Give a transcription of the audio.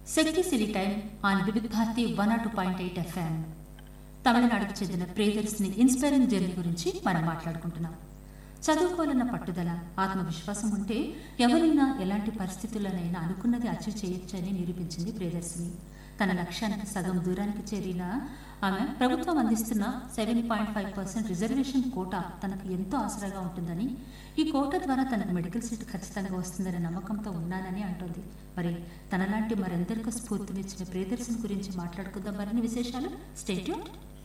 Shakti city time on Vividh Bharati one two point eight FM తమిళనాడుకు చెందిన Priyadarshini inspiring journey గురించి మనం మాట్లాడుకుంటున్నాం చదువుకోవాలన్న పట్టుదల ఆత్మవిశ్వాసం ఉంటే ఎవరైనా ఎలాంటి పరిస్థితుల్లోనైనా అనుకున్నది అచీవ్ చేయొచ్చని నిరూపించింది ప్రియదర్శిని తన లక్ష్యానికి సగం దూరానికి చేరిన ఆమె ప్రభుత్వం అందిస్తున్న seven point five percent reservation quota తనకు ఎంతో ఆసరాగా ఉంటుందని ఈ కోటా ద్వారా తనకు మెడికల్ సీట్ ఖచ్చితంగా వస్తుందనే నమ్మకంతో ఉన్నానని అంటోంది మరి తనలాంటి మరెందరికో స్ఫూర్తినిచ్చిన ప్రియదర్శిని గురించి మాట్లాడుకుందాం మరిన్ని విశేషాలు స్టేట్యూట్